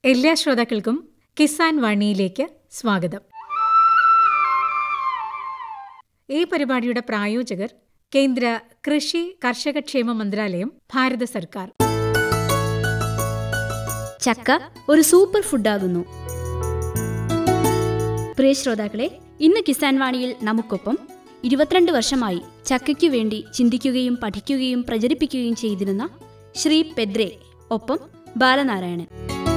എല്ലാ ശ്രോതാക്കൾക്കും കിസാൻ വാണിയിലേക്ക് സ്വാഗതം ഈ പരിപാടിയുടെ പ്രായോജകർ കേന്ദ്ര കൃഷി കർഷകക്ഷേമ മന്ത്രാലയം ഭാരത സർക്കാർ ചക്ക ഒരു സൂപ്പർ ഫുഡാകുന്നു പ്രിയ ശ്രോതാക്കളെ ഇന്ന് കിസാൻ വാണിയിൽ നമുക്കൊപ്പം ഇരുപത്തിരണ്ട് വർഷമായി ചക്കയ്ക്കു വേണ്ടി ചിന്തിക്കുകയും പഠിക്കുകയും പ്രചരിപ്പിക്കുകയും ചെയ്തിരുന്ന ശ്രീ പെദ്രെ ഒപ്പം ബാലനാരായണൻ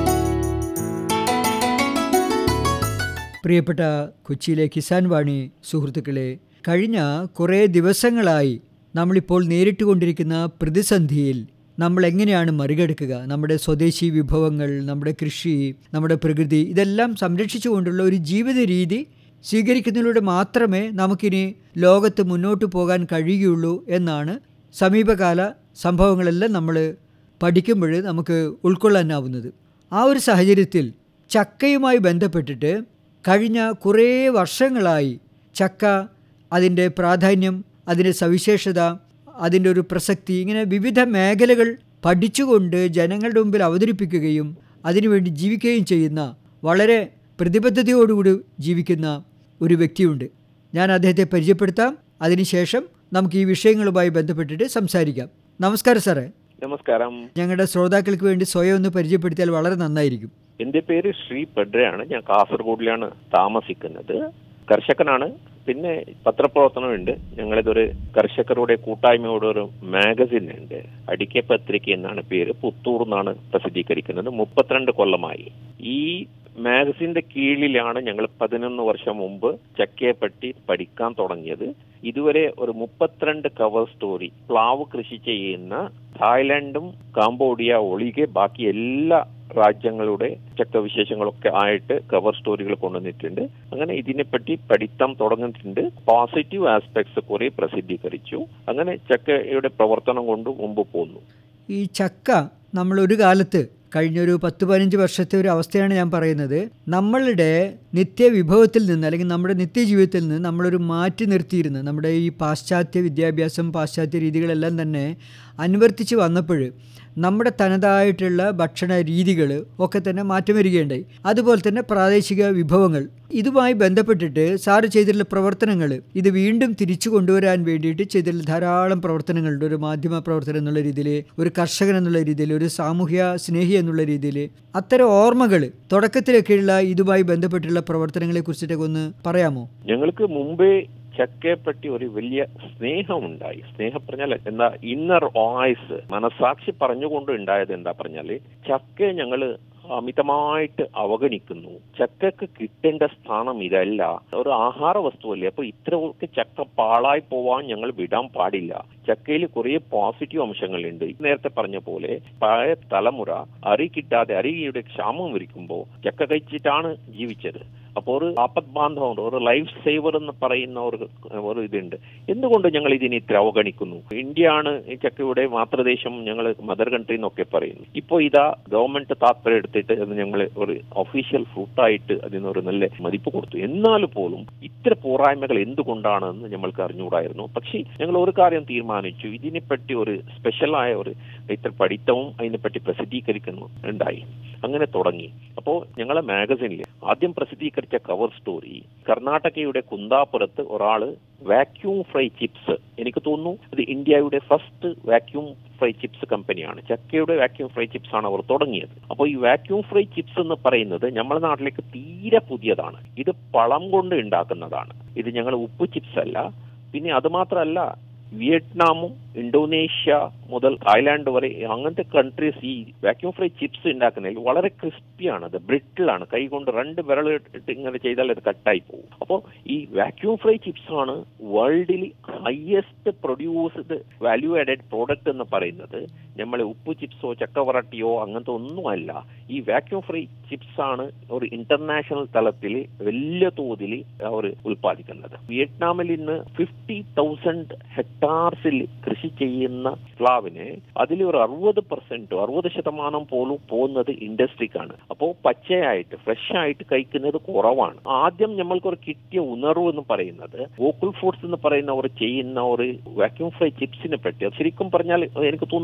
പ്രിയപ്പെട്ട കൊച്ചിയിലെ കിസാൻ വാണി സുഹൃത്തുക്കളെ കഴിഞ്ഞ കുറേ ദിവസങ്ങളായി നമ്മളിപ്പോൾ നേരിട്ടുകൊണ്ടിരിക്കുന്ന പ്രതിസന്ധിയിൽ നമ്മൾ എങ്ങനെയാണ് മറികടക്കുക നമ്മുടെ സ്വദേശി വിഭവങ്ങൾ നമ്മുടെ കൃഷി നമ്മുടെ പ്രകൃതി ഇതെല്ലാം സംരക്ഷിച്ചുകൊണ്ടുള്ള ഒരു ജീവിത രീതി സ്വീകരിക്കുന്നതിലൂടെ മാത്രമേ നമുക്കിനി ലോകത്ത് മുന്നോട്ട് പോകാൻ കഴിയുകയുള്ളൂ എന്നാണ് സമീപകാല സംഭവങ്ങളെല്ലാം നമ്മൾ പഠിക്കുമ്പോൾ നമുക്ക് ഉൾക്കൊള്ളാനാവുന്നത് ആ ഒരു സാഹചര്യത്തിൽ ചക്കയുമായി ബന്ധപ്പെട്ടിട്ട് കഴിഞ്ഞ കുറേ വർഷങ്ങളായി ചക്ക അതിൻ്റെ പ്രാധാന്യം അതിൻ്റെ സവിശേഷത അതിൻ്റെ ഒരു പ്രസക്തി ഇങ്ങനെ വിവിധ മേഖലകൾ പഠിച്ചുകൊണ്ട് ജനങ്ങളുടെ മുമ്പിൽ അവതരിപ്പിക്കുകയും അതിനുവേണ്ടി ജീവിക്കുകയും ചെയ്യുന്ന വളരെ പ്രതിബദ്ധതയോടുകൂടി ജീവിക്കുന്ന ഒരു വ്യക്തിയുണ്ട് ഞാൻ അദ്ദേഹത്തെ പരിചയപ്പെടുത്താം അതിനുശേഷം നമുക്ക് ഈ വിഷയങ്ങളുമായി ബന്ധപ്പെട്ടിട്ട് സംസാരിക്കാം നമസ്കാരം സാറേ നമസ്കാരം ഞങ്ങളുടെ ശ്രോതാക്കൾക്ക് വേണ്ടി സ്വയം ഒന്ന് പരിചയപ്പെടുത്തിയാൽ വളരെ നന്നായിരിക്കും എന്റെ പേര് ശ്രീ പെഡ്രയാണ് ഞാൻ കാസർഗോഡിലാണ് താമസിക്കുന്നത് കർഷകനാണ് പിന്നെ പത്രപ്രവർത്തനമുണ്ട് ഞങ്ങളിതൊരു കർഷകരുടെ കൂട്ടായ്മയോടെ ഒരു മാഗസിൻ ഉണ്ട് അടിക്ക പത്രിക എന്നാണ് പേര് പുത്തൂർ എന്നാണ് പ്രസിദ്ധീകരിക്കുന്നത് മുപ്പത്തിരണ്ട് കൊല്ലമായി ഈ മാഗസിന്റെ കീഴിലാണ് ഞങ്ങൾ പതിനൊന്ന് വർഷം മുമ്പ് ചക്കയെപ്പറ്റി പഠിക്കാൻ തുടങ്ങിയത് ഇതുവരെ ഒരു മുപ്പത്തിരണ്ട് കവർ സ്റ്റോറി പ്ലാവ് കൃഷി ചെയ്യുന്ന തായ്ലൻഡും കാംബോഡിയ ഒഴികെ ബാക്കി എല്ലാ രാജ്യങ്ങളുടെ ചക്കവിശേഷങ്ങളൊക്കെ ആയിട്ട് കവർ സ്റ്റോറികൾ കൊണ്ടുവന്നിട്ടുണ്ട് അങ്ങനെ ഇതിനെപ്പറ്റി പഠിത്തം തുടങ്ങിയിട്ടുണ്ട് പോസിറ്റീവ് ആസ്പെക്ട്സ് കുറെ പ്രസിദ്ധീകരിച്ചു അങ്ങനെ ചക്കയുടെ പ്രവർത്തനം കൊണ്ട് മുമ്പ് പോന്നു ഈ ചക്ക നമ്മൾ ഒരു കാലത്ത് കഴിഞ്ഞൊരു പത്ത് പതിനഞ്ച് വർഷത്തെ ഒരു അവസ്ഥയാണ് ഞാൻ പറയുന്നത് നമ്മളുടെ നിത്യവിഭവത്തിൽ നിന്ന് അല്ലെങ്കിൽ നമ്മുടെ നിത്യജീവിതത്തിൽ നിന്ന് നമ്മളൊരു മാറ്റി നിർത്തിയിരുന്നത് നമ്മുടെ ഈ പാശ്ചാത്യ വിദ്യാഭ്യാസം പാശ്ചാത്യ രീതികളെല്ലാം തന്നെ അനുവർത്തിച്ച് വന്നപ്പോൾ നമ്മുടെ തനതായിട്ടുള്ള ഭക്ഷണ രീതികൾ ഒക്കെ തന്നെ മാറ്റം വരികയുണ്ടായി അതുപോലെ തന്നെ പ്രാദേശിക വിഭവങ്ങൾ ഇതുമായി ബന്ധപ്പെട്ടിട്ട് സാറ് ചെയ്തിട്ടുള്ള പ്രവർത്തനങ്ങൾ ഇത് വീണ്ടും തിരിച്ചു കൊണ്ടുവരാൻ വേണ്ടിയിട്ട് ചെയ്തിട്ടുള്ള ധാരാളം പ്രവർത്തനങ്ങളുണ്ട് ഒരു മാധ്യമ പ്രവർത്തനം എന്നുള്ള രീതിയിൽ ഒരു കർഷകൻ എന്നുള്ള രീതിയിൽ ഒരു സാമൂഹ്യ സ്നേഹി എന്നുള്ള രീതിയിൽ അത്തരം ഓർമ്മകൾ തുടക്കത്തിലൊക്കെയുള്ള ഇതുമായി ബന്ധപ്പെട്ടുള്ള പ്രവർത്തനങ്ങളെ കുറിച്ചിട്ടൊക്കെ ഒന്ന് പറയാമോ ഞങ്ങൾക്ക് മുമ്പേ ചക്കയെപ്പറ്റി ഒരു വലിയ സ്നേഹമുണ്ടായി സ്നേഹം പറഞ്ഞാൽ എന്താ ഇന്നർ വായ്സ് മനസാക്ഷി പറഞ്ഞുകൊണ്ട് ഉണ്ടായത് എന്താ പറഞ്ഞാല് ചക്ക ഞങ്ങള് അമിതമായിട്ട് അവഗണിക്കുന്നു ചക്കക്ക് കിട്ടേണ്ട സ്ഥാനം ഇതല്ല ഒരു ആഹാര വസ്തുവല്ലേ അപ്പൊ ഇത്രയൊക്കെ ചക്ക പാളായി പോവാൻ ഞങ്ങൾ വിടാൻ പാടില്ല ചക്കയിൽ കുറെ പോസിറ്റീവ് അംശങ്ങളുണ്ട് നേരത്തെ പറഞ്ഞ പോലെ പഴയ തലമുറ അരി കിട്ടാതെ അരിയുടെ ക്ഷാമം വരിക്കുമ്പോൾ ചക്ക കഴിച്ചിട്ടാണ് ജീവിച്ചത് അപ്പോൾ ഒരു ആപത് ബാന്ധവം ഒരു ലൈഫ് സേവർ എന്ന് പറയുന്ന ഒരു ഒരു ഇതുണ്ട് എന്തുകൊണ്ട് ഞങ്ങൾ ഇതിനെ ഇത്ര അവഗണിക്കുന്നു ഇന്ത്യയാണ് ഈ ചക്കയുടെ മാതൃദേശം ഞങ്ങൾ മദർ കൺട്രി എന്നൊക്കെ പറയുന്നു ഇപ്പോൾ ഇതാ ഗവൺമെന്റ് താത്പര്യം എടുത്തിട്ട് അത് ഞങ്ങൾ ഒരു ഒഫീഷ്യൽ ഫ്രൂട്ടായിട്ട് അതിനൊരു നല്ല മതിപ്പ് കൊടുത്തു എന്നാൽ പോലും ഇത്ര പോരായ്മകൾ എന്തുകൊണ്ടാണെന്ന് ഞങ്ങൾക്ക് അറിഞ്ഞുകൂടായിരുന്നു പക്ഷേ ഞങ്ങൾ ഒരു കാര്യം തീരുമാനിച്ചു ഇതിനെപ്പറ്റി ഒരു സ്പെഷ്യലായ ഒരു ഇത്ര പഠിത്തവും അതിനെപ്പറ്റി പ്രസിദ്ധീകരിക്കുന്നു ഉണ്ടായി അങ്ങനെ തുടങ്ങി അപ്പോൾ ഞങ്ങളെ മാഗസിനിൽ ആദ്യം പ്രസിദ്ധീകരിച്ച കവർ സ്റ്റോറി കർണാടകയുടെ കുന്താപുരത്ത് ഒരാള് വാക്യൂം ഫ്രൈ ചിപ്സ് എനിക്ക് തോന്നുന്നു ഇത് ഇന്ത്യയുടെ ഫസ്റ്റ് വാക്യൂം ഫ്രൈ ചിപ്സ് കമ്പനിയാണ് ചക്കയുടെ വാക്യൂം ഫ്രൈ ചിപ്സ് ആണ് അവർ തുടങ്ങിയത് അപ്പോൾ ഈ വാക്യൂം ഫ്രൈ ചിപ്സ് എന്ന് പറയുന്നത് നമ്മുടെ നാട്ടിലേക്ക് തീരെ പുതിയതാണ് ഇത് പളം കൊണ്ട് ഉണ്ടാക്കുന്നതാണ് ഇത് ഞങ്ങൾ ഉപ്പ് ചിപ്സ് അല്ല പിന്നെ അത് മാത്രമല്ല വിയറ്റ്നാമും ഇന്തോനേഷ്യ മുതൽ തായ്ലാന്റ് വരെ അങ്ങനത്തെ കൺട്രീസ് ഈ വാക്യൂം ഫ്രൈ ചിപ്സ് ഉണ്ടാക്കുന്നതിൽ വളരെ ക്രിസ്പിയാണ് അത് ബ്രിട്ടിലാണ് കൈ കൊണ്ട് രണ്ട് വിരൽ ഇട്ട് ഇങ്ങനെ ചെയ്താൽ അത് കട്ടായി പോകും അപ്പോൾ ഈ വാക്യൂം ഫ്രൈ ചിപ്സ് ആണ് വേൾഡിൽ highest produced value added product എന്ന് പറയുന്നത് നമ്മളെ ഉപ്പ് ചിപ്സോ ചക്കവറട്ടിയോ അങ്ങനത്തെ ഒന്നുമല്ല ഈ വാക്യൂം ഫ്രൈ ചിപ്സ് ആണ് ഒരു ഇന്റർനാഷണൽ തലത്തിൽ വലിയ തോതിൽ അവർ ഉൽപ്പാദിക്കുന്നത് വിയറ്റ്നാമിൽ ഇന്ന് ഫിഫ്റ്റി തൗസൻഡ് ഹെക്ടാർസിൽ കൃഷി ചെയ്യുന്ന പ്ലാവിന് അതിൽ ഒരു അറുപത് പെർസെന്റ് അറുപത് ശതമാനം പോലും പോകുന്നത് ഇൻഡസ്ട്രിക്കാണ് അപ്പോൾ പച്ചയായിട്ട് ഫ്രഷ് ആയിട്ട് കഴിക്കുന്നത് കുറവാണ് ആദ്യം നമ്മൾക്കൊരു കിട്ടിയ ഉണർവ് എന്ന് പറയുന്നത് വോക്കൽ ഫുഡ്സ് എന്ന് പറയുന്ന ഒരു ചെയ്യുന്ന ഒരു വാക്യൂം ഫ്രൈ ചിപ്സിനെ പറ്റി അത് ശരിക്കും പറഞ്ഞാൽ എനിക്ക് തോന്നുന്നു ഒരു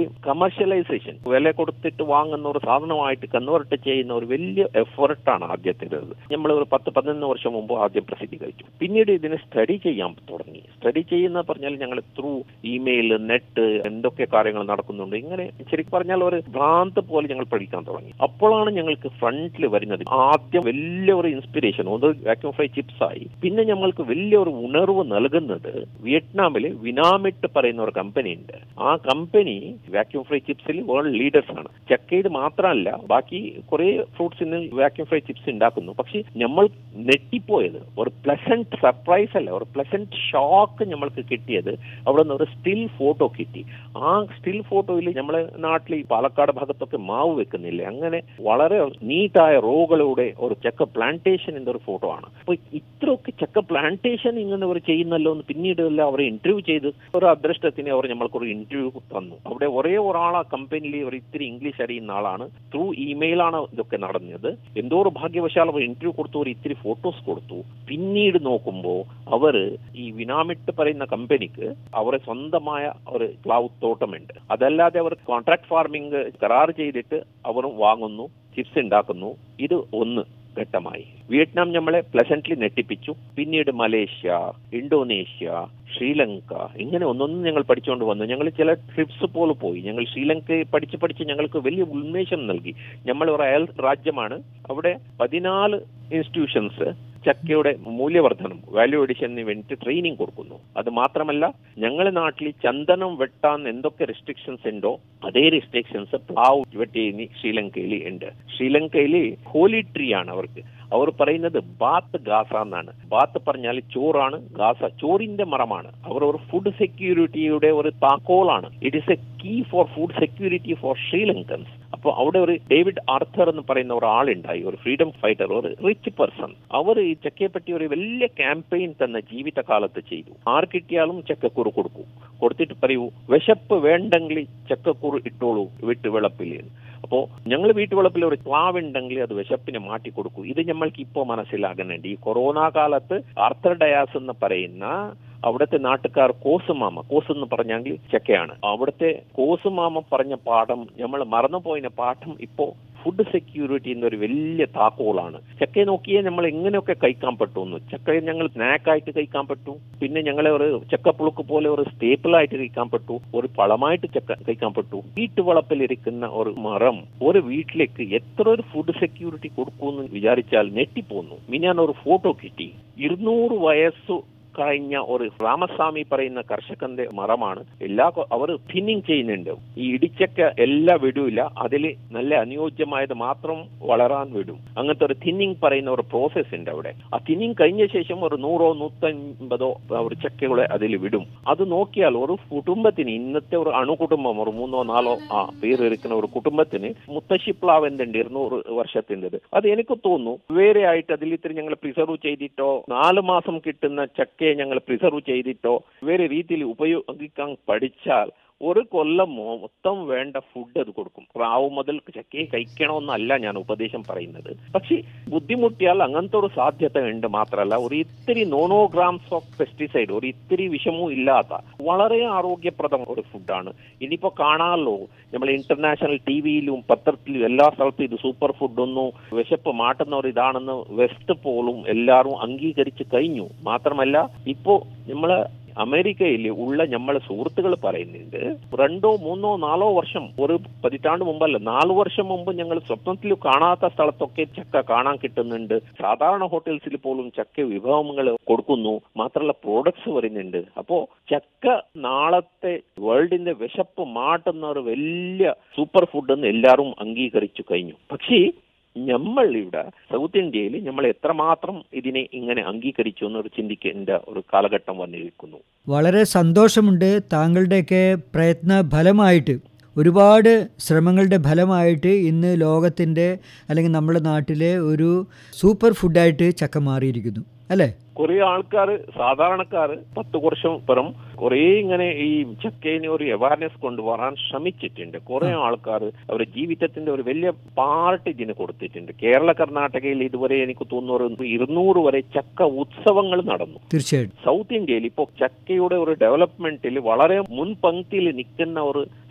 കമേഴ്ഷ്യലൈസേഷൻ വില കൊടുത്തിട്ട് വാങ്ങുന്ന ഒരു സാധനമായിട്ട് കൺവേർട്ട് ചെയ്യുന്ന ഒരു വലിയ എഫേർട്ടാണ് ആദ്യത്തിൻ്റെത് നമ്മൾ ഒരു പത്ത് പതിനൊന്ന് വർഷം മുമ്പ് ആദ്യം പ്രസിദ്ധീകരിച്ചു പിന്നീട് ഇതിനെ സ്റ്റഡി ചെയ്യാൻ തുടങ്ങി സ്റ്റഡി ചെയ്യുന്ന പറഞ്ഞാൽ ഞങ്ങൾ ത്രൂ ഇമെയിൽ നെറ്റ് എന്തൊക്കെ കാര്യങ്ങൾ നടക്കുന്നുണ്ട് ഇങ്ങനെ ശരിക്കും പറഞ്ഞാൽ ഒരു ഭ്രാന്ത് പോലെ ഞങ്ങൾ പഠിക്കാൻ തുടങ്ങി അപ്പോഴാണ് ഞങ്ങൾക്ക് ഫ്രണ്ടിൽ വരുന്നത് ആദ്യം വലിയ ഒരു ഇൻസ്പിറേഷൻ ഒന്ന് വാക്യൂം ഫ്രൈ ചിപ്സ് ആയി പിന്നെ ഞങ്ങൾക്ക് വലിയ ഒരു ഉണർവ് നൽകുന്നത് വിയറ്റ്നാമിൽ വിനാമിട്ട് പറയുന്ന ഒരു കമ്പനി ഉണ്ട് ആ കമ്പനി വാക്യൂം ഫ്രൈ ചിപ്സിൽ വേൾഡ് ലീഡേഴ്സ് ആണ് ചക്കയിൽ മാത്രമല്ല ബാക്കി കുറെ ഫ്രൂട്ട്സിന് വാക്യൂം ഫ്രൈ ചിപ്സ് ഉണ്ടാക്കുന്നു പക്ഷെ നമ്മൾ നെട്ടിപ്പോയത് ഒരു പ്ലസന്റ് സർപ്രൈസ് അല്ല ഒരു പ്ലസന്റ് ഷോക്ക് നമ്മൾക്ക് കിട്ടിയത് അവിടെ നിന്ന് ഒരു സ്റ്റിൽ ഫോട്ടോ കിട്ടി ആ സ്റ്റിൽ ഫോട്ടോയിൽ നമ്മളെ നാട്ടിൽ ഈ പാലക്കാട് ഭാഗത്തൊക്കെ മാവ് വെക്കുന്നില്ലേ അങ്ങനെ വളരെ നീറ്റായ റോകളുടെ ഒരു ചക്ക പ്ലാന്റേഷനിന്റെ ഒരു ഫോട്ടോ ആണ് അപ്പൊ ഇത്രയൊക്കെ ചക്ക പ്ലാന്റേഷൻ ഇങ്ങനെ അവർ ചെയ്യുന്നല്ലോ എന്ന് പിന്നീട് എല്ലാം അവരെ ഇന്റർവ്യൂ ചെയ്ത് ഒരു അദൃഷ്ടത്തിന് അവർ നമ്മൾക്കൊരു ഇന്റർവ്യൂ തന്നു അവിടെ ഒരേ ഒരാൾ ആ കമ്പനിയിൽ ഒരു ഇത്തിരി ഇംഗ്ലീഷ് അറിയുന്ന ആളാണ് ത്രൂ ഇമെയിലാണ് ഇതൊക്കെ നടന്നത് എന്തോ ഒരു ഭാഗ്യവശാൽ അവർ ഇന്റർവ്യൂ കൊടുത്തു ഒരു ഇത്തിരി ഫോട്ടോസ് കൊടുത്തു പിന്നീട് നോക്കുമ്പോൾ അവർ ഈ വിനാമിട്ട് പറയുന്ന കമ്പനിക്ക് അവരെ സ്വന്തമായ ഒരു ക്ലൗഡ് തോട്ടമുണ്ട് അതല്ലാതെ അവർ കോൺട്രാക്ട് ഫാർമിംഗ് കരാർ ചെയ്തിട്ട് അവർ വാങ്ങുന്നു ചിപ്സ് ഉണ്ടാക്കുന്നു ഇത് ഒന്ന് ഘട്ടമായി വിയറ്റ്നാം നമ്മളെ പ്ലസന്റ്ലി നെട്ടിപ്പിച്ചു പിന്നീട് മലേഷ്യ ഇന്തോനേഷ്യ ശ്രീലങ്ക ഇങ്ങനെ ഒന്നൊന്നും ഞങ്ങൾ പഠിച്ചുകൊണ്ട് വന്നു ഞങ്ങൾ ചില ട്രിപ്സ് പോലെ പോയി ഞങ്ങൾ ശ്രീലങ്ക പഠിച്ച് പഠിച്ച് ഞങ്ങൾക്ക് വലിയ ഉന്മേഷം നൽകി നമ്മൾ ഒരു അയൽ രാജ്യമാണ് അവിടെ പതിനാല് ഇൻസ്റ്റിറ്റ്യൂഷൻസ് ചക്കയുടെ മൂല്യവർദ്ധനം വാല്യൂ എഡിഷന് വേണ്ടിയിട്ട് ട്രെയിനിങ് കൊടുക്കുന്നു അത് മാത്രമല്ല ഞങ്ങളുടെ നാട്ടിൽ ചന്ദനം വെട്ടാൻ എന്തൊക്കെ റെസ്ട്രിക്ഷൻസ് ഉണ്ടോ അതേ റെസ്ട്രിക്ഷൻസ് പ്ലാവ് വെട്ടി ശ്രീലങ്കയിൽ ഉണ്ട് ശ്രീലങ്കയിൽ ഹോലി ട്രീ ആണ് അവർക്ക് അവർ പറയുന്നത് ബാത്ത് ഗാസ എന്നാണ് ബാത്ത് പറഞ്ഞാൽ ചോറാണ് ഗാസ ചോറിന്റെ മരമാണ് അവർ ഒരു ഫുഡ് സെക്യൂരിറ്റിയുടെ ഒരു താക്കോളാണ് it is a key for food security for Sri Lankans അപ്പോൾ അവിടെ ഒരു ഡേവിഡ് ആർത്തർ എന്ന് പറയുന്ന ഒരാളുണ്ടായി ഒരു ഫ്രീഡം ഫൈറ്റർ ഒരു റിച്ച് പേഴ്സൺ അവർ ഈ ചക്കയെ പറ്റി ഒരു വലിയ ക്യാമ്പയിൻ തന്നെ ജീവിതകാലത്ത് ചെയ്തു ആർ കിട്ടിയാലും ചക്കക്കുരു കൊടുക്കൂ കൊടുത്തിട്ട് പറയൂ വിശപ്പ് വേണ്ടെങ്കിൽ ചക്കക്കുരു ഇട്ടോളൂ വിട്ട് വിളപ്പില്ല അപ്പോ ഞങ്ങൾ വീട്ടുവളപ്പിൽ ഒരു പ്ലാവ് ഉണ്ടെങ്കിൽ അത് വിശപ്പിനെ മാറ്റി കൊടുക്കൂ ഇത് നമ്മൾക്ക് ഇപ്പോൾ മനസ്സിലാകുന്നുണ്ട് ഈ കൊറോണ കാലത്ത് ആർത്തർ ഡയാസ് എന്ന് പറയുന്ന അവിടുത്തെ നാട്ടുകാർ കോസുമാമ കോസ് എന്ന് പറഞ്ഞെങ്കിൽ ചക്കയാണ് അവിടുത്തെ കോസുമാമ പറഞ്ഞ പാഠം നമ്മൾ മറന്നുപോയിന പാഠം ഇപ്പോ ഫുഡ് സെക്യൂരിറ്റി എന്നൊരു വലിയ താക്കോളാണ് ചക്കയെ നോക്കിയേ നമ്മൾ എങ്ങനെയൊക്കെ കഴിക്കാൻ പറ്റുമെന്ന് ചക്കയെ ഞങ്ങൾ സ്നാക്കായിട്ട് കഴിക്കാൻ പറ്റും പിന്നെ ഞങ്ങളെ ഒരു ചക്കപ്പുളുക്ക് പോലെ ഒരു സ്റ്റേപ്പിളായിട്ട് കഴിക്കാൻ പറ്റൂ ഒരു പഴമായിട്ട് ചക്ക കഴിക്കാൻ പറ്റൂ വീട്ടുവളപ്പിലിരിക്കുന്ന ഒരു മരം ഒരു വീട്ടിലേക്ക് എത്ര ഒരു ഫുഡ് സെക്യൂരിറ്റി കൊടുക്കുമെന്ന് വിചാരിച്ചാൽ ഞെട്ടിപ്പോന്നു മിനിയാൻ ഒരു ഫോട്ടോ കിട്ടി ഇരുന്നൂറ് വയസ്സു കഴിഞ്ഞ ഒരു രാമസ്വാമി പറയുന്ന കർഷകന്റെ മരമാണ് എല്ലാ അവർ തിന്നിങ് ചെയ്യുന്നുണ്ട് ഈ ഇടിച്ചക്ക എല്ലാ വിടൂല അതിൽ നല്ല അനുയോജ്യമായത് മാത്രം വളരാൻ വിടും അങ്ങനത്തെ ഒരു തിന്നിങ് പറയുന്ന ഒരു പ്രോസസ് ഉണ്ട് അവിടെ ആ തിന്നിങ് കഴിഞ്ഞ ശേഷം ഒരു നൂറോ നൂറ്റമ്പതോ ഒരു ചക്കകളെ അതിൽ വിടും അത് നോക്കിയാൽ ഒരു കുടുംബത്തിന് ഇന്നത്തെ ഒരു അണുകുടുംബം ഒരു മൂന്നോ നാലോ ആ പേര് ഇരിക്കുന്ന ഒരു കുടുംബത്തിന് മുത്തശ്ശിപ്ലാവ് എന്തുണ്ട് ഇരുന്നൂറ് വർഷത്തിൻ്റെത് അത് എനിക്ക് തോന്നുന്നു വേറെ ആയിട്ട് അതിൽ ഇത്തിരി ഞങ്ങൾ പ്രിസർവ് ചെയ്തിട്ടോ നാല് മാസം കിട്ടുന്ന ചക്ക ചക്കയെ ഞങ്ങൾ പ്രിസർവ് ചെയ്തിട്ടോ വേറെ രീതിയിൽ ഉപയോഗിക്കാൻ പഠിച്ചാൽ ഒരു കൊല്ലം മൊത്തം വേണ്ട ഫുഡ് അത് കൊടുക്കും പ്രാവ് മുതൽ ചക്കയെ കഴിക്കണമെന്നല്ല ഞാൻ ഉപദേശം പറയുന്നത് പക്ഷെ ബുദ്ധിമുട്ടിയാൽ അങ്ങനത്തെ ഒരു സാധ്യത ഉണ്ട് മാത്രമല്ല ഒരു ഇത്തിരി നോണോഗ്രാംസ് ഓഫ് പെസ്റ്റിസൈഡ് ഒരു ഇത്തിരി വിഷമവും ഇല്ലാത്ത വളരെ ആരോഗ്യപ്രദം ഒരു ഫുഡാണ് ഇനിയിപ്പോ കാണാമല്ലോ നമ്മൾ ഇന്റർനാഷണൽ ടി വിയിലും പത്രത്തിലും എല്ലാ സ്ഥലത്തും ഇത് സൂപ്പർ ഫുഡൊന്നും വിശപ്പ് മാട്ടുന്ന ഒരു ഇതാണെന്ന് വെസ്റ്റ് പോലും എല്ലാവരും അംഗീകരിച്ച് കഴിഞ്ഞു മാത്രമല്ല ഇപ്പോ നമ്മള് അമേരിക്കയിൽ ഉള്ള നമ്മളെ സുഹൃത്തുക്കൾ പറയുന്നുണ്ട് രണ്ടോ മൂന്നോ നാലോ വർഷം ഒരു പതിറ്റാണ്ട് മുമ്പല്ല നാലു വർഷം മുമ്പ് ഞങ്ങൾ സ്വപ്നത്തിൽ കാണാത്ത സ്ഥലത്തൊക്കെ ചക്ക കാണാൻ കിട്ടുന്നുണ്ട് സാധാരണ ഹോട്ടൽസിൽ പോലും ചക്ക വിഭവങ്ങൾ കൊടുക്കുന്നു മാത്രമല്ല പ്രോഡക്ട്സ് വരുന്നുണ്ട് അപ്പോ ചക്ക നാളത്തെ വേൾഡിന്റെ വിശപ്പ് മാട്ടുന്ന ഒരു വലിയ സൂപ്പർ ഫുഡ് എന്ന് എല്ലാവരും അംഗീകരിച്ചു കഴിഞ്ഞു പക്ഷേ നമ്മൾ ഇവിടെ സൗത്ത് ഇന്ത്യയിൽ നമ്മൾ എത്രമാത്രം ഇതിനെ ഇങ്ങനെ അംഗീകരിച്ചു എന്നൊരു ചിന്തിക്കേണ്ട ഒരു കാലഘട്ടം വന്നിരിക്കുന്നു വളരെ സന്തോഷമുണ്ട് താങ്കളുടെയൊക്കെ പ്രയത്ന ഫലമായിട്ട് ഒരുപാട് ശ്രമങ്ങളുടെ ഫലമായിട്ട് ഇന്ന് ലോകത്തിൻ്റെ അല്ലെങ്കിൽ നമ്മുടെ നാട്ടിലെ ഒരു സൂപ്പർ ഫുഡായിട്ട് ചക്ക മാറിയിരിക്കുന്നു അല്ലേ കുറെ ആൾക്കാർ സാധാരണക്കാർ പത്ത് വർഷം പുറം കുറെ ഇങ്ങനെ ഈ ചക്കേനെ ഒരു അവയർനെസ് കൊണ്ടുവരാൻ ശ്രമിച്ചിട്ടുണ്ട് കുറെ ആൾക്കാർ അവരുടെ ജീവിതത്തിന്റെ ഒരു വലിയ പാർട്ട് ഇതിന് കൊടുത്തിട്ടുണ്ട് കേരള കർണാടകയിൽ ഇതുവരെ എനിക്ക് തോന്നുന്നു ഒരു ഇരുന്നൂറ് വരെ ചക്ക ഉത്സവങ്ങൾ നടന്നു തീർച്ചയായിട്ടും സൗത്ത് ഇന്ത്യയിൽ ഇപ്പോൾ ചക്കയുടെ ഒരു ഡെവലപ്മെന്റിൽ വളരെ മുൻപങ്ക്തിയിൽ നിൽക്കുന്ന ഒരു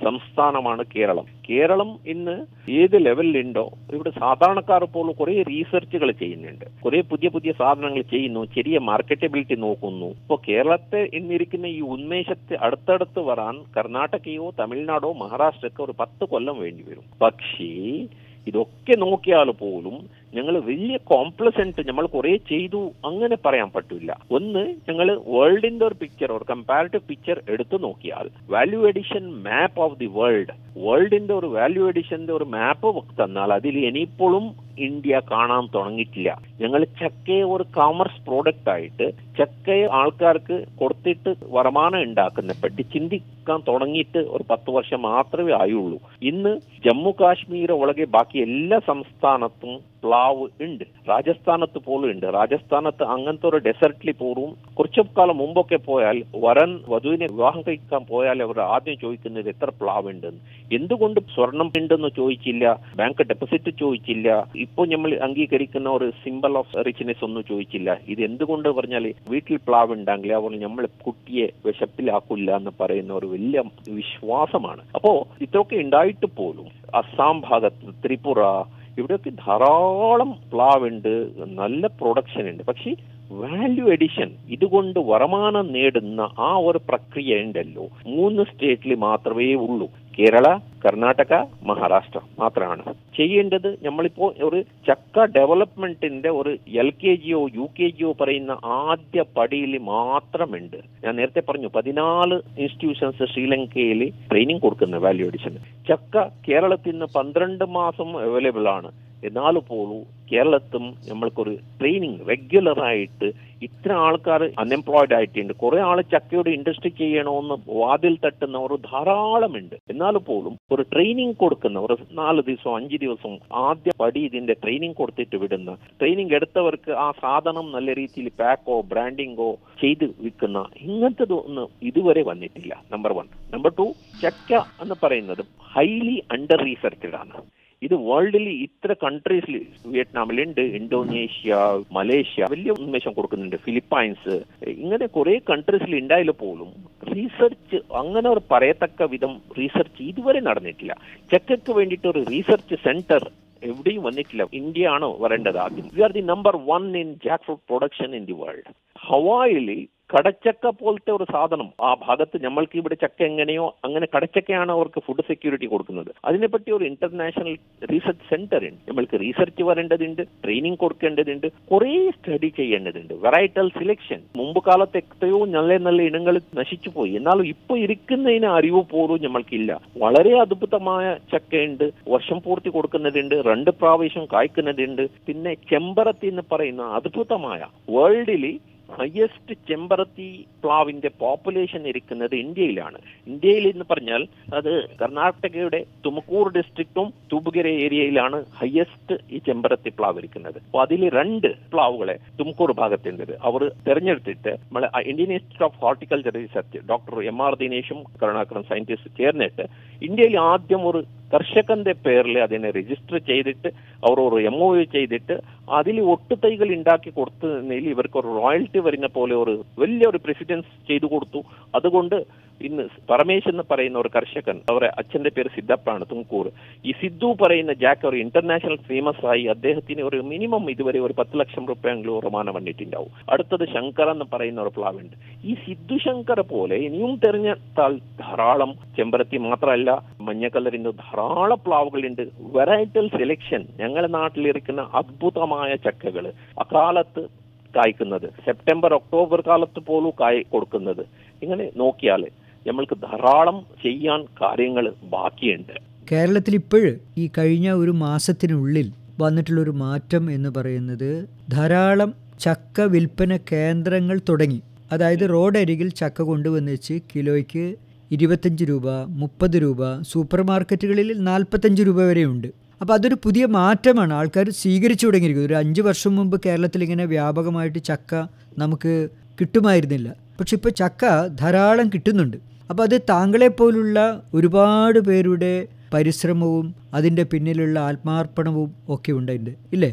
സംസ്ഥാനമാണ് കേരളം കേരളം ഇന്ന് ഏത് ലെവലിലുണ്ടോ ഇവിടെ സാധാരണക്കാർ പോലും കുറെ റീസെർച്ചുകൾ ചെയ്യുന്നുണ്ട് കുറെ പുതിയ പുതിയ സാധനങ്ങൾ ചെയ്യുന്നു ചെറിയ മാർക്കറ്റബിലിറ്റി നോക്കുന്നു ഇപ്പോൾ കേരളത്തെ ഇന്നിരിക്കുന്ന ഈ ഉന്മേഷത്തെ അടുത്തടുത്ത് വരാൻ കർണാടകയോ തമിഴ്നാടോ മഹാരാഷ്ട്രക്കോ ഒരു പത്ത് കൊല്ലം വേണ്ടി വരും പക്ഷേ ഇതൊക്കെ നോക്കിയാൽ പോലും ഞങ്ങൾ വലിയ കോംപ്ലസെന്റ് നമ്മൾ കുറെ ചെയ്തു അങ്ങനെ പറയാൻ പറ്റില്ല ഒന്ന് ഞങ്ങൾ വേൾഡിന്റെ ഒരു പിക്ചർ ഒരു കമ്പാരിറ്റീവ് പിക്ചർ എടുത്തു നോക്കിയാൽ value addition map of the world വേൾഡിന്റെ ഒരു വാല്യൂ എഡിഷന്റെ ഒരു മാപ്പ് തന്നാൽ അതിൽ ഇനിയിപ്പോഴും ഇന്ത്യ കാണാൻ തുടങ്ങിയിട്ടില്ല ഞങ്ങൾ ചക്കയെ ഒരു കോമേഴ്സ് പ്രോഡക്റ്റ് ആയിട്ട് ചക്കയെ ആൾക്കാർക്ക് കൊടുത്തിട്ട് വരുമാനം ഉണ്ടാക്കുന്ന പറ്റി ചിന്തിക്കാൻ തുടങ്ങിയിട്ട് ഒരു പത്ത് വർഷം മാത്രമേ ആയുള്ളൂ ഇന്ന് ജമ്മു കാശ്മീർ ഒളകെ ബാക്കി എല്ലാ സംസ്ഥാനത്തും പ്ലാവ് ഉണ്ട് രാജസ്ഥാനത്ത് പോലും ഉണ്ട് രാജസ്ഥാനത്ത് അങ്ങനത്തെ ഒരു ഡെസർട്ടിൽ പോലും കുറച്ചു കാലം മുമ്പൊക്കെ പോയാൽ വരൻ വധുവിനെ വിവാഹം കഴിക്കാൻ പോയാൽ അവർ ആദ്യം ചോദിക്കുന്നത് എത്ര പ്ലാവ് ഉണ്ടെന്ന് എന്തുകൊണ്ട് സ്വർണം ഉണ്ടെന്ന് ചോദിച്ചില്ല ബാങ്ക് ഡെപ്പോസിറ്റ് ചോദിച്ചില്ല ഇപ്പോൾ നമ്മൾ അംഗീകരിക്കുന്ന ഒരു സിമ്പൽ ഓഫ് റിച്ച്നെസ് ഒന്നും ചോദിച്ചില്ല ഇത് എന്തുകൊണ്ട് പറഞ്ഞാൽ വീട്ടിൽ പ്ലാവ് ഉണ്ടെങ്കിൽ അവർ നമ്മൾ കുട്ടിയെ വിശപ്പിലാക്കില്ല എന്ന് പറയുന്ന ഒരു വലിയ വിശ്വാസമാണ് അപ്പോ ഇതൊക്കെ ഉണ്ടായിട്ട് പോലും അസ്സാം ഭാഗത്ത് ത്രിപുര ഇവിടെയൊക്കെ ധാരാളം പ്ലാവ് ഉണ്ട് നല്ല പ്രൊഡക്ഷൻ ഉണ്ട് പക്ഷേ വാല്യൂ എഡിഷൻ ഇതുകൊണ്ട് വരുമാനം നേടുന്ന ആ ഒരു പ്രക്രിയ ഉണ്ടല്ലോ മൂന്ന് സ്റ്റേറ്റിൽ മാത്രമേ ഉള്ളൂ കേരള കർണാടക മഹാരാഷ്ട്ര മാത്രമാണ് ചെയ്യേണ്ടത് നമ്മളിപ്പോ ഒരു ചക്ക ഡെവലപ്മെന്റിന്റെ ഒരു L K G U K G പറയുന്ന ആദ്യ പടിയിൽ മാത്രമുണ്ട് ഞാൻ നേരത്തെ പറഞ്ഞു പതിനാല് ഇൻസ്റ്റിറ്റ്യൂഷൻസ് ശ്രീലങ്കയിൽ ട്രെയിനിങ് കൊടുക്കുന്ന വാല്യൂ എഡിഷൻ ചക്ക കേരളത്തിൽ നിന്ന് പന്ത്രണ്ട് മാസം അവൈലബിൾ ആണ് എന്നാൽ പോലും കേരളത്തും നമ്മൾക്കൊരു ട്രെയിനിങ് റെഗുലർ ആയിട്ട് ഇത്ര ആൾക്കാർ അൺഎംപ്ലോയിഡ് ആയിട്ടുണ്ട് കുറെ ആൾ ചക്കയുടെ ഇൻഡസ്ട്രി ചെയ്യണമെന്ന് വാതിൽ തട്ടുന്ന ഒരു ധാരാളമുണ്ട് എന്നാൽ പോലും ഒരു ട്രെയിനിങ് കൊടുക്കുന്ന ഒരു നാല് ദിവസം അഞ്ച് ദിവസം ആദ്യ പടി ഇതിന്റെ ട്രെയിനിങ് കൊടുത്തിട്ട് വിടുന്ന ട്രെയിനിങ് എടുത്തവർക്ക് ആ സാധനം നല്ല രീതിയിൽ പാക്കോ ബ്രാൻഡിങ്ങോ ചെയ്ത് വിൽക്കുന്ന ഇങ്ങനത്തെ ഒന്നും ഇതുവരെ വന്നിട്ടില്ല നമ്പർ വൺ നമ്പർ ടു ചക്ക എന്ന് പറയുന്നത് ഹൈലി അണ്ടർ റീസർച്ചഡ് ആണ് ഇത് വേൾഡിൽ ഇത്ര കൺട്രീസിൽ വിയറ്റ്നാമിലുണ്ട് ഇന്തോനേഷ്യ മലേഷ്യ വലിയ ഉന്മേഷം കൊടുക്കുന്നുണ്ട് ഫിലിപ്പൈൻസ് ഇങ്ങനെ കുറെ കൺട്രീസിൽ ഉണ്ടായാൽ പോലും റീസർച്ച് അങ്ങനെ ഒരു പറയത്തക്ക വിധം റീസർച്ച് ഇതുവരെ നടന്നിട്ടില്ല ചെക്കയ്ക്ക് വേണ്ടിയിട്ട് ഒരു റീസർച്ച് സെന്റർ എവിടെയും വന്നിട്ടില്ല ഇന്ത്യ ആണോ വരേണ്ടത് ആദ്യം we are the number one in jack fruit production in the world ഹവായിൽ കടച്ചക്ക പോലത്തെ ഒരു സാധനം ആ ഭാഗത്ത് നമ്മൾക്ക് ഇവിടെ ചക്ക എങ്ങനെയോ അങ്ങനെ കടച്ചക്കയാണ് അവർക്ക് ഫുഡ് സെക്യൂരിറ്റി കൊടുക്കുന്നത് അതിനെപ്പറ്റി ഒരു ഇന്റർനാഷണൽ റീസർച്ച് സെന്റർ ഉണ്ട് നമ്മൾക്ക് റീസർച്ച് വരേണ്ടതുണ്ട് ട്രെയിനിങ് കൊടുക്കേണ്ടതുണ്ട് കുറേ സ്റ്റഡി ചെയ്യേണ്ടതുണ്ട് വെറൈറ്റൽ സിലക്ഷൻ മുമ്പ് കാലത്ത് എത്രയോ നല്ല നല്ല ഇനങ്ങൾ നശിച്ചു പോയി എന്നാലും ഇപ്പൊ ഇരിക്കുന്നതിന് അറിവ് പോലും നമ്മൾക്കില്ല വളരെ അദ്ഭുതമായ ചക്കയുണ്ട് വർഷം പൂർത്തി കൊടുക്കുന്നതുണ്ട് രണ്ട് പ്രാവശ്യം കായ്ക്കുന്നതുണ്ട് പിന്നെ ചെമ്പറത്തി എന്ന് പറയുന്ന അദ്ഭുതമായ വേൾഡിൽ ഹയസ്റ്റ് ചെമ്പറത്തി പ്ലാവിന്റെ പോപ്പുലേഷൻ ഇരിക്കുന്നത് ഇന്ത്യയിലാണ് ഇന്ത്യയിൽ എന്ന് പറഞ്ഞാൽ അത് കർണാടകയുടെ തുമക്കൂർ ഡിസ്ട്രിക്റ്റും തൂബുഗര ഏരിയയിലാണ് ഹയസ്റ്റ് ഈ ചെമ്പറത്തി പ്ലാവ് ഇരിക്കുന്നത് അപ്പൊ അതിൽ രണ്ട് പ്ലാവുകളെ തുമക്കൂർ ഭാഗത്തുണ്ട് അവർ തെരഞ്ഞെടുത്തിട്ട് നമ്മളെ Indian Institute of Horticulture Research doctor M R ദിനേഷും കരുണാകരൻ സയന്റിസ്റ്റ് ചേർന്നിട്ട് ഇന്ത്യയിൽ ആദ്യം ഒരു കർഷകന്റെ പേരിൽ അതിനെ രജിസ്റ്റർ ചെയ്തിട്ട് അവർ ഒരു എം ഒ ചെയ്തിട്ട് അതിൽ ഒട്ടുതൈകൾ ഉണ്ടാക്കി കൊടുത്തതിൽ ഇവർക്ക് ഒരു റോയൽറ്റി വരുന്ന പോലെ ഒരു വലിയൊരു പ്രസിഡൻസ് ചെയ്തു കൊടുത്തു അതുകൊണ്ട് ഇന്ന് പരമേശ് എന്ന് പറയുന്ന ഒരു കർഷകൻ അവരെ അച്ഛന്റെ പേര് സിദ്ധപ്പാണ് തുംകൂർ ഈ സിദ്ധു പറയുന്ന ജാക്ക് ഒരു ഇന്റർനാഷണൽ ഫേമസ് ആയി അദ്ദേഹത്തിന് ഒരു മിനിമം ഇതുവരെ ഒരു പത്ത് ലക്ഷം റുപ്യെങ്കിലും വരുമാനം വന്നിട്ടുണ്ടാവും അടുത്തത് ശങ്കർ എന്ന് പറയുന്ന ഒരു പ്ലാവുണ്ട് ഈ സിദ്ധു ശങ്കർ പോലെ ഇനിയും തെരഞ്ഞെടുത്താൽ ധാരാളം ചെമ്പരത്തി മാത്രമല്ല മഞ്ഞ കളറിന്റെ ധാരാളം പ്ലാവുകളുണ്ട് വെറൈറ്റൽ സെലക്ഷൻ ഞങ്ങളുടെ നാട്ടിലിരിക്കുന്ന അദ്ഭുതമായ ചക്കകൾ അക്കാലത്ത് കായ്ക്കുന്നത് സെപ്റ്റംബർ ഒക്ടോബർ കാലത്ത് പോലും കായ് കൊടുക്കുന്നത് ഇങ്ങനെ നോക്കിയാൽ നമ്മൾക്ക് ധാരാളം ചെയ്യാൻ കാര്യങ്ങൾ ബാക്കിയുണ്ട് കേരളത്തിൽ ഇപ്പോഴ് ഈ കഴിഞ്ഞ ഒരു മാസത്തിനുള്ളിൽ വന്നിട്ടുള്ളൊരു മാറ്റം എന്ന് പറയുന്നത് ധാരാളം ചക്ക വിൽപ്പന കേന്ദ്രങ്ങൾ തുടങ്ങി അതായത് റോഡരികിൽ ചക്ക കൊണ്ടുവന്നിച്ച് കിലോയ്ക്ക് ഇരുപത്തഞ്ച് രൂപ മുപ്പത് രൂപ സൂപ്പർ മാർക്കറ്റുകളിൽ നാൽപ്പത്തഞ്ച് രൂപ വരെയുണ്ട് അപ്പോൾ അതൊരു പുതിയ മാറ്റമാണ് ആൾക്കാർ സ്വീകരിച്ചു തുടങ്ങിയിരിക്കുന്നത് ഒരു അഞ്ച് വർഷം മുമ്പ് കേരളത്തിൽ ഇങ്ങനെ വ്യാപകമായിട്ട് ചക്ക നമുക്ക് കിട്ടുമായിരുന്നില്ല പക്ഷെ ഇപ്പോൾ ചക്ക ധാരാളം കിട്ടുന്നുണ്ട് അപ്പോൾ അത് താങ്കളെപ്പോലുള്ള ഒരുപാട് പേരുടെ പരിശ്രമവും അതിൻ്റെ പിന്നിലുള്ള ആത്മാർപ്പണവും ഒക്കെ ഉണ്ടായിട്ടുണ്ട് ഇല്ലേ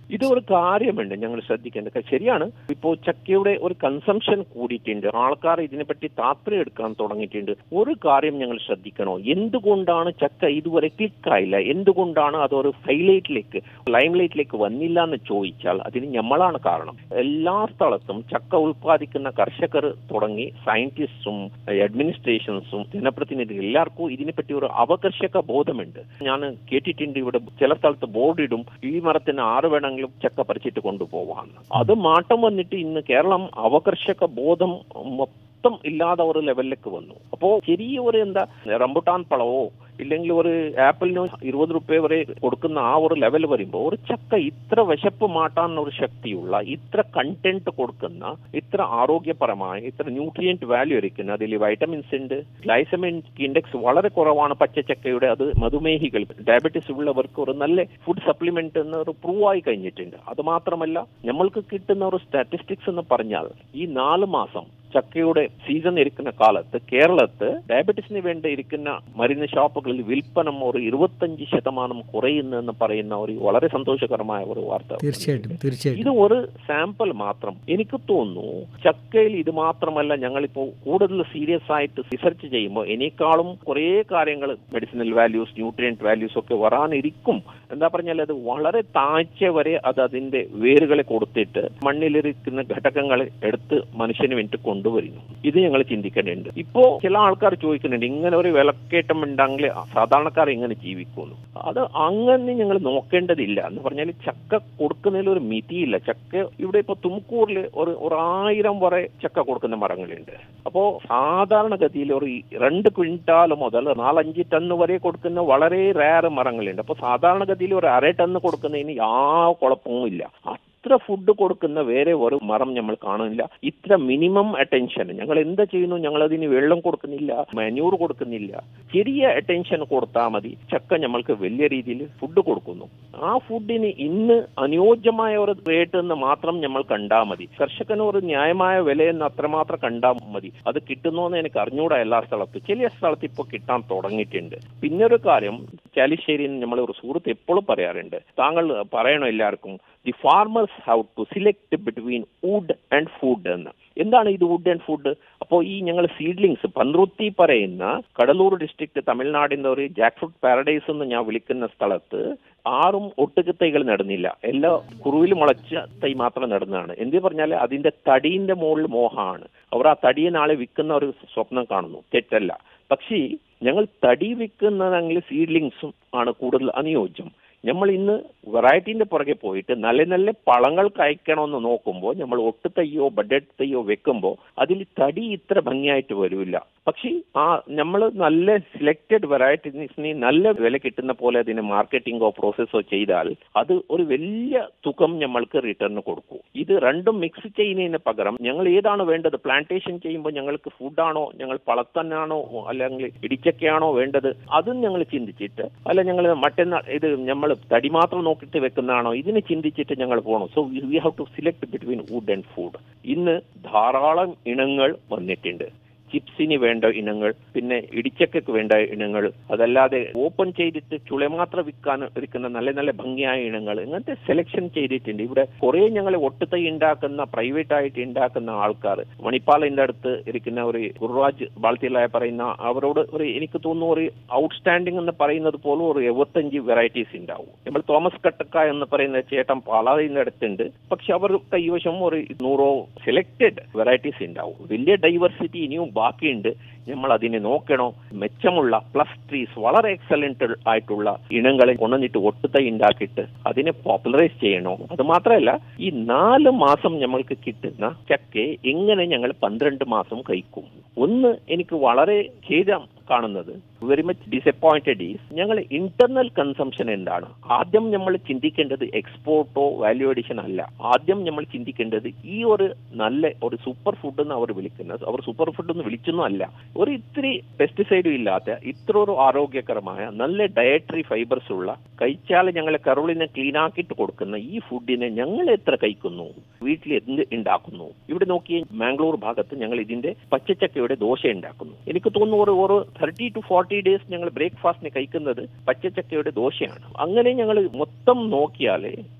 ഇത് ഒരു കാര്യമുണ്ട് ഞങ്ങൾ ശ്രദ്ധിക്കേണ്ടത് ശരിയാണ് ഇപ്പോൾ ചക്കയുടെ ഒരു കൺസംഷൻ കൂടിയിട്ടുണ്ട് ആൾക്കാർ ഇതിനെപ്പറ്റി താല്പര്യം എടുക്കാൻ തുടങ്ങിയിട്ടുണ്ട് ഒരു കാര്യം ഞങ്ങൾ ശ്രദ്ധിക്കണോ എന്തുകൊണ്ടാണ് ചക്ക ഇതുവരെ ക്ലിക്കായില്ല എന്തുകൊണ്ടാണ് അതൊരു ഹൈലൈറ്റിലേക്ക് ലൈംലൈറ്റിലേക്ക് വന്നില്ല എന്ന് ചോദിച്ചാൽ അതിന് നമ്മളാണ് കാരണം എല്ലാ സ്ഥലത്തും ചക്ക ഉൽപ്പാദിക്കുന്ന കർഷകർ തുടങ്ങി സയന്റിസ്റ്റും അഡ്മിനിസ്ട്രേഷൻസും ജനപ്രതിനിധികൾ എല്ലാവർക്കും ഇതിനെപ്പറ്റി ഒരു അവകർഷക ബോധമുണ്ട് ഞാൻ കേട്ടിട്ടുണ്ട് ഇവിടെ ചില സ്ഥലത്ത് ബോർഡ് ഇടും ഈ മരത്തിന് ആറ് വേണമെങ്കിലും ചക്ക പറിച്ചിട്ട് കൊണ്ടുപോവാം അത് മാറ്റം വന്നിട്ട് ഇന്ന് കേരളം അവകർഷക ബോധം മൊത്തം ഇല്ലാതെ ഒരു ലെവലിലേക്ക് വന്നു അപ്പോ ചെറിയ ഒരു എന്താ റംബുട്ടാൻ പഴവോ ഇല്ലെങ്കിൽ ഒരു ആപ്പിളിന് ഇരുപത് റുപ്യ വരെ കൊടുക്കുന്ന ആ ഒരു ലെവൽ വരുമ്പോൾ ഒരു ചക്ക ഇത്ര വിശപ്പ് മാറ്റാൻ ഒരു ശക്തിയുള്ള ഇത്ര കണ്ടന്റ് കൊടുക്കുന്ന ഇത്ര ആരോഗ്യപരമായ ഇത്ര ന്യൂട്രിയന്റ് വാല്യൂ ഇരിക്കുന്ന അതിൽ വൈറ്റമിൻസ് ഉണ്ട് ഗ്ലൈസമിക് ഇൻഡെക്സ് വളരെ കുറവാണ് പച്ചച്ചക്കയുടെ അത് മധുമേഹികൾ ഡയബറ്റീസ് ഉള്ളവർക്ക് ഒരു നല്ല ഫുഡ് സപ്ലിമെന്റ് എന്ന് ഒരു പ്രൂവ് ആയി കഴിഞ്ഞിട്ടുണ്ട് അത് മാത്രമല്ല നമ്മൾക്ക് കിട്ടുന്ന ഒരു സ്റ്റാറ്റിസ്റ്റിക്സ് എന്ന് പറഞ്ഞാൽ ഈ നാല് മാസം ചക്കയുടെ സീസൺ ഇരിക്കുന്ന കാലത്ത് കേരളത്ത് ഡയബറ്റീസിന് വേണ്ടി ഇരിക്കുന്ന മരുന്ന് ഷോപ്പുകളിൽ വിൽപ്പനം ഒരു ഇരുപത്തഞ്ച് ശതമാനം കുറയുന്നു എന്ന് പറയുന്ന ഒരു വളരെ സന്തോഷകരമായ ഒരു വാർത്ത തീർച്ചയായിട്ടും തീർച്ചയായിട്ടും ഇത് ഒരു സാമ്പിൾ മാത്രം എനിക്ക് തോന്നുന്നു ചക്കയിൽ ഇത് മാത്രമല്ല ഞങ്ങളിപ്പോ കൂടുതൽ സീരിയസ് ആയിട്ട് റിസർച്ച് ചെയ്യുമ്പോൾ എനിക്കാളും കുറേ കാര്യങ്ങൾ മെഡിസിനൽ വാല്യൂസ് ന്യൂട്രിയന്റ് വാല്യൂസ് ഒക്കെ വരാനിരിക്കും എന്താ പറഞ്ഞാൽ അത് വളരെ താഴ്ച വരെ അത് അതിന്റെ വേരുകളെ കൊടുത്തിട്ട് മണ്ണിലിരിക്കുന്ന ഘടകങ്ങളെ എടുത്ത് മനുഷ്യന് വേണ്ടി കൊണ്ടുവരുന്നു ഇത് ഞങ്ങൾ ചിന്തിക്കേണ്ടതുണ്ട് ഇപ്പോ ചില ആൾക്കാർ ചോദിക്കുന്നുണ്ട് ഇങ്ങനെ ഒരു വിലക്കയറ്റം ഉണ്ടെങ്കിൽ സാധാരണക്കാർ എങ്ങനെ ജീവിക്കുന്നു അത് അങ്ങനെ ഞങ്ങൾ നോക്കേണ്ടതില്ല എന്ന് പറഞ്ഞാൽ ചക്ക കൊടുക്കുന്നതിൽ ഒരു മിതിയില്ല ചക്ക ഇവിടെ ഇപ്പൊ തുമക്കൂറിൽ ഒരു ഒരു ആയിരം വരെ ചക്ക കൊടുക്കുന്ന മരങ്ങളുണ്ട് അപ്പോ സാധാരണഗതിയിൽ ഒരു രണ്ട് ക്വിന്റാൽ മുതൽ നാലഞ്ച് ടണ്ണ് വരെ കൊടുക്കുന്ന വളരെ റയർ മരങ്ങളുണ്ട് അപ്പൊ സാധാരണഗതിയിൽ ഒരു അര ടണ്ണ് കൊടുക്കുന്നതിന് യാ കുഴപ്പവും ഇല്ല ഇത്ര ഫുഡ് കൊടുക്കുന്ന വേറെ ഒരു മരം നമ്മൾ കാണുന്നില്ല ഇത്ര മിനിമം അറ്റൻഷൻ ഞങ്ങൾ എന്താ ചെയ്യുന്നു ഞങ്ങൾ അതിന് വെള്ളം കൊടുക്കുന്നില്ല മാന്യൂർ കൊടുക്കുന്നില്ല ചെറിയ അറ്റൻഷൻ കൊടുത്താൽ മതി ചക്ക നമ്മൾക്ക് വലിയ രീതിയിൽ ഫുഡ് കൊടുക്കുന്നു ആ ഫുഡിന് ഇന്ന് അനുയോജ്യമായ ഒരു റേറ്റ് എന്ന് മാത്രം നമ്മൾ കണ്ടാൽ മതി കർഷകന് ഒരു ന്യായമായ വില എന്ന് അത്രമാത്രം കണ്ടാൽ മതി അത് കിട്ടുന്നോന്ന് എനിക്ക് അറിഞ്ഞൂടാ എല്ലാ സ്ഥലത്തും ചില സ്ഥലത്ത് ഇപ്പോൾ കിട്ടാൻ തുടങ്ങിയിട്ടുണ്ട് പിന്നെ ഒരു കാര്യം ചാലിശ്ശേരിയിൽ നമ്മൾ ഒരു സുഹൃത്ത് എപ്പോഴും പറയാറുണ്ട് താങ്കൾ പറയണോ എല്ലാവർക്കും the farmers have to select between wood and food എന്ന് എന്താണ് ഇത് വുഡ് ആൻഡ് ഫുഡ് അപ്പോൾ ഈ ഞങ്ങൾ സീഡ്ലിങ്സ് പന്ത്രൂത്തി പറയുന്ന കടലൂർ ഡിസ്ട്രിക്ട് തമിഴ്നാടിന്റെ ഒരു ജാക്ക് ഫ്രൂട്ട് പാരഡൈസ് എന്ന് ഞാൻ വിളിക്കുന്ന സ്ഥലത്ത് ആറും ഒട്ടുക തൈകൾ നടുന്നില്ല എല്ലാ കുറുവിൽ മുളച്ച തൈ മാത്രം നടുന്നതാണ് എന്ത് പറഞ്ഞാൽ അതിന്റെ തടീന്റെ മുകളിൽ മോഹമാണ് അവർ ആ തടിയെ നാളെ വിൽക്കുന്ന ഒരു സ്വപ്നം കാണുന്നു തെറ്റല്ല പക്ഷേ ഞങ്ങൾ തടി വിൽക്കുന്നതെങ്കിൽ സീഡ്ലിങ്സും ആണ് കൂടുതൽ അനുയോജ്യം നമ്മൾ ഇന്ന് വെറൈറ്റീന്റെ പുറകെ പോയിട്ട് നല്ല നല്ല പഴങ്ങൾ കഴിക്കണമെന്ന് നോക്കുമ്പോൾ നമ്മൾ ഒട്ടുതയ്യോ ബഡഡ് തയ്യോ വെക്കുമ്പോൾ അതിൽ തടി ഇത്ര ഭംഗിയായിട്ട് വരില്ല പക്ഷേ ആ നമ്മൾ നല്ല സെലക്റ്റഡ് വെറൈറ്റീസിന് നല്ല വില കിട്ടുന്ന പോലെ അതിന് മാർക്കറ്റിംഗോ പ്രോസസ്സോ ചെയ്താൽ അത് ഒരു വലിയ തുകം നമ്മൾക്ക് റിട്ടേൺ കൊടുക്കും ഇത് രണ്ടും മിക്സ് ചെയ്യുന്നതിന് പകരം ഞങ്ങൾ ഏതാണ് വേണ്ടത് പ്ലാന്റേഷൻ ചെയ്യുമ്പോൾ ഞങ്ങൾക്ക് ഫുഡാണോ ഞങ്ങൾ പളത്തന്നാണോ അല്ലെങ്കിൽ ഇടിച്ചക്കയാണോ വേണ്ടത് അതും ഞങ്ങൾ ചിന്തിച്ചിട്ട് അല്ല ഞങ്ങൾ മറ്റന്നാൾ ഇത് നമ്മൾ തടി മാത്രം നോക്കിയിട്ട് വെക്കുന്നതാണോ ഇതിന് ചിന്തിച്ചിട്ട് ഞങ്ങൾ പോകണം so we have to select between wood and food ഇന്ന് ധാരാളം ഇനങ്ങൾ വന്നിട്ടുണ്ട് ചിപ്സിന് വേണ്ട ഇനങ്ങൾ പിന്നെ ഇടിച്ചക്കയ്ക്ക് വേണ്ട ഇനങ്ങൾ അതല്ലാതെ ഓപ്പൺ ചെയ്തിട്ട് ചുള മാത്രം വിൽക്കാൻ ഇരിക്കുന്ന നല്ല നല്ല ഭംഗിയായ ഇനങ്ങൾ ഇങ്ങനത്തെ സെലക്ഷൻ ചെയ്തിട്ടുണ്ട് ഇവിടെ കുറെ ഞങ്ങൾ ഒട്ടുതൈ ഉണ്ടാക്കുന്ന പ്രൈവറ്റ് ആയിട്ട് ഉണ്ടാക്കുന്ന ആൾക്കാർ മണിപ്പാലിന്റെ അടുത്ത് ഇരിക്കുന്ന ഒരു ഗുരുരാജ് ബാൾത്തിലായ പറയുന്ന അവരോട് ഒരു എനിക്ക് തോന്നുന്നു ഒരു ഔട്ട്സ്റ്റാൻഡിംഗ് എന്ന് പറയുന്നത് പോലും ഒരു എഴുപത്തഞ്ച് വെറൈറ്റീസ് ഉണ്ടാവും നമ്മൾ തോമസ് കട്ടക്ക എന്ന് പറയുന്ന ചേട്ടൻ പാലാതിന്റെ അടുത്തുണ്ട് പക്ഷെ അവർ കൈവശം ഒരു നൂറോ സെലക്റ്റഡ് വെറൈറ്റീസ് ഉണ്ടാവും വലിയ ഡൈവേഴ്സിറ്റി ഇനിയും ബാക്കിയുണ്ട് നമ്മൾ അതിനെ നോക്കണോ മെച്ചമുള്ള പ്ലസ് ട്രീസ് വളരെ എക്സലന്റ് ആയിട്ടുള്ള ഇനങ്ങളെ കൊണ്ടുവന്നിട്ട് ഒട്ടുതൈ ഉണ്ടാക്കിയിട്ട് അതിനെ പോപ്പുലറൈസ് ചെയ്യണോ അത് മാത്രമല്ല ഈ നാല് മാസം നമ്മൾക്ക് കിട്ടുന്ന ചക്കെ എങ്ങനെ ഞങ്ങൾ പന്ത്രണ്ട് മാസം കഴിക്കും ഒന്ന് എനിക്ക് വളരെ ഖേദം കാണുന്നത് വെരി മച്ച് ഡിസപ്പോയിന്റഡ് ഈസ് ഞങ്ങൾ ഇന്റർണൽ കൺസംഷൻ എന്താണ് ആദ്യം നമ്മൾ ചിന്തിക്കേണ്ടത് എക്സ്പോർട്ടോ വാല്യൂ അഡീഷൻ അല്ല ആദ്യം നമ്മൾ ചിന്തിക്കേണ്ടത് ഈ ഒരു നല്ല ഒരു സൂപ്പർ ഫുഡ് എന്ന് അവർ വിളിക്കുന്നത് അവർ സൂപ്പർ ഫുഡ് എന്ന് വിളിച്ചൊന്നും അല്ല ഒരു ഇത്തിരി പെസ്റ്റിസൈഡും ഇല്ലാത്ത ഇത്ര ഒരു ആരോഗ്യകരമായ നല്ല ഡയറ്ററി ഫൈബർസ് ഉള്ള കഴിച്ചാൽ ഞങ്ങൾ കറുളിനെ ക്ലീൻ ആക്കിയിട്ട് കൊടുക്കുന്ന ഈ ഫുഡിനെ ഞങ്ങൾ എത്ര കഴിക്കുന്നു വീട്ടിൽ എന്ത് ഉണ്ടാക്കുന്നു ഇവിടെ നോക്കിയ മാംഗ്ലൂർ ഭാഗത്ത് ഞങ്ങൾ ഇതിന്റെ പച്ചച്ചക്കയുടെ ദോശ ഉണ്ടാക്കുന്നു എനിക്ക് തോന്നുന്നു ഒരു ഒരു തേർട്ടി ടു ഫോർട്ടി ഡേയ്സ് ഞങ്ങൾ ബ്രേക്ക്ഫാസ്റ്റിന് കഴിക്കുന്നത് പച്ചച്ചക്കയുടെ ദോശയാണ് അങ്ങനെ ഞങ്ങൾ മൊത്തം നോക്കിയാൽ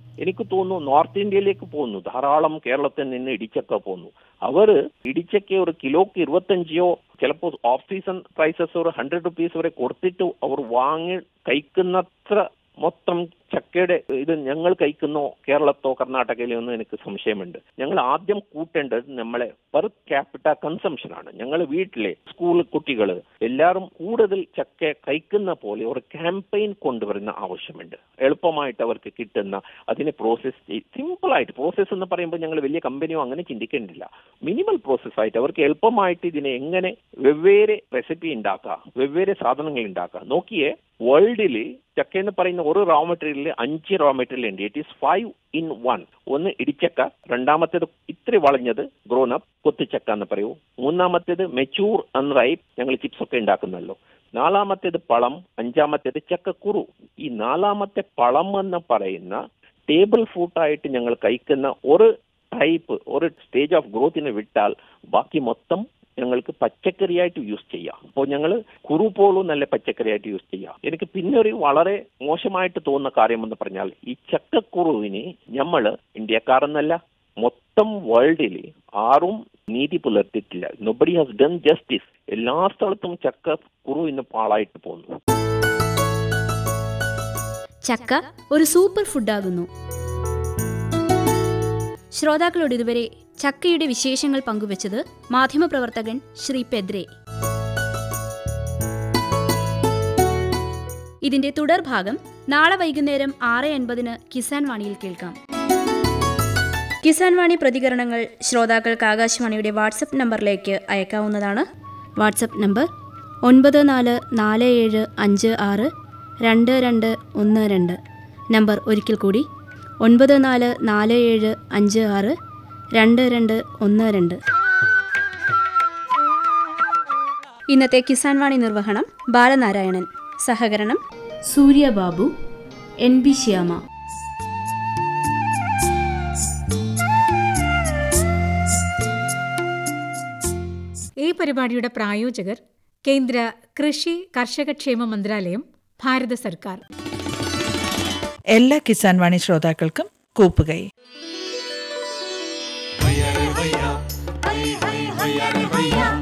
എനിക്ക് തോന്നുന്നു നോർത്ത് ഇന്ത്യയിലേക്ക് പോകുന്നു ധാരാളം കേരളത്തിൽ നിന്ന് ഇടിച്ചക്ക പോകുന്നു അവർ ഇടിച്ചക്ക ഒരു കിലോക്ക് ഇരുപത്തഞ്ചോ ചിലപ്പോൾ ഓഫ് സീസൺ പ്രൈസസ് ഒരു ഹൺഡ്രഡ് റുപ്പീസ് വരെ കൊടുത്തിട്ട് അവർ വാങ്ങി കഴിക്കുന്നത്ര മൊത്തം ചക്കയുടെ ഇത് ഞങ്ങൾ കഴിക്കുന്നോ കേരളത്തോ കർണാടകയിലോ എന്ന് എനിക്ക് സംശയമുണ്ട് ഞങ്ങൾ ആദ്യം കൂട്ടേണ്ടത് നമ്മളെ പെർ ക്യാപിറ്റ കൺസംഷൻ ആണ് ഞങ്ങൾ വീട്ടിലെ സ്കൂൾ കുട്ടികൾ എല്ലാവരും കൂടുതൽ ചക്ക കഴിക്കുന്ന പോലെ ഒരു ക്യാമ്പയിൻ കൊണ്ടുവരുന്ന ആവശ്യമുണ്ട് എളുപ്പമായിട്ട് അവർക്ക് കിട്ടുന്ന അതിനെ പ്രോസസ് സിമ്പിൾ ആയിട്ട് പ്രോസസ്സ് എന്ന് പറയുമ്പോൾ ഞങ്ങൾ വലിയ കമ്പനിയോ അങ്ങനെ ചിന്തിക്കേണ്ടില്ല മിനിമൽ പ്രോസസ് ആയിട്ട് അവർക്ക് എളുപ്പമായിട്ട് ഇതിനെ എങ്ങനെ വെവ്വേറെ റെസിപ്പി ഉണ്ടാക്കാം വെവ്വേറെ സാധനങ്ങൾ ഉണ്ടാക്കാം നോക്കിയേ വേൾഡിൽ ചക്ക എന്ന് പറയുന്ന ഒരു റോ മെറ്റീരിയലിൽ അഞ്ച് റോ മെറ്റീരിയൽ ഉണ്ട് it is five in one ഒന്ന് ഇടിച്ചക്ക രണ്ടാമത്തേത് ഇത്തിരി വളഞ്ഞത് ഗ്രോൺ അപ്പ് കൊത്തുചക്ക എന്ന് പറയൂ മൂന്നാമത്തേത് മെച്ചൂർ അൺ റൈപ്പ് ഞങ്ങൾ ചിപ്സ് ഒക്കെ ഉണ്ടാക്കുന്നല്ലോ നാലാമത്തേത് പളം അഞ്ചാമത്തേത് ചക്കക്കുരു ഈ നാലാമത്തെ പളം എന്ന് പറയുന്ന ടേബിൾ ഫ്രൂട്ടായിട്ട് ഞങ്ങൾ കഴിക്കുന്ന ഒരു ടൈപ്പ് ഒരു സ്റ്റേജ് ഓഫ് ഗ്രോത്തിനെ വിട്ടാൽ ബാക്കി മൊത്തം ഞങ്ങൾക്ക് പച്ചക്കറിയായിട്ട് യൂസ് ചെയ്യാം അപ്പോൾ ഞങ്ങൾ കുറു പോലും നല്ല പച്ചക്കറിയായിട്ട് യൂസ് ചെയ്യാം എനിക്ക് പിന്നെ ഒരു വളരെ മോശമായിട്ട് തോന്നുന്ന കാര്യം എന്ന് പറഞ്ഞാൽ ഈ ചക്കക്കുറുവിന് നമ്മൾ ഇന്ത്യക്കാരെന്നല്ല മൊത്തം വേൾഡിൽ ആരും നീതി പുലർത്തിയിട്ടില്ല നൊബഡി ഹാസ് ഡൺ ജസ്റ്റിസ് എല്ലാ സ്ഥലത്തും ചക്ക കുറു ഇന്ന് പാളായിട്ട് പോകുന്നു ചക്ക ഒരു സൂപ്പർ ഫുഡാകുന്നു ശ്രോതാക്കളോട് ഇതുവരെ ചക്കയുടെ വിശേഷങ്ങൾ പങ്കുവച്ചത് മാധ്യമപ്രവർത്തകൻ ശ്രീ പെദ്രെ ഇതിന്റെ തുടർഭാഗം നാളെ വൈകുന്നേരം ആറ് അൻപതിന് കിസാൻ വാണിയിൽ കേൾക്കാം കിസാൻ വാണി പ്രതികരണങ്ങൾ ശ്രോതാക്കൾക്ക് ആകാശവാണിയുടെ വാട്സപ്പ് നമ്പറിലേക്ക് അയക്കാവുന്നതാണ് വാട്സപ്പ് നമ്പർ ഒൻപത് നാല് നാല് ഏഴ് അഞ്ച് ആറ് രണ്ട് രണ്ട് ഒന്ന് രണ്ട് നമ്പർ ഒരിക്കൽ കൂടി ഒൻപത് നാല് നാല് ഏഴ് അഞ്ച് ആറ് രണ്ട് രണ്ട് ഒന്ന് രണ്ട് ഇന്നത്തെ കിസാൻ വാണി നിർവഹണം ബാലനാരായണൻ സഹകരണം സൂര്യബാബു എൻ ബി ശ്യാമ ഈ പരിപാടിയുടെ പ്രായോജകർ കേന്ദ്ര കൃഷി കർഷകക്ഷേമ മന്ത്രാലയം ഭാരത സർക്കാർ എല്ലാ കിസാൻ വാണി ശ്രോതാക്കൾക്കും കൂപ്പുകൈ भैया रे भैया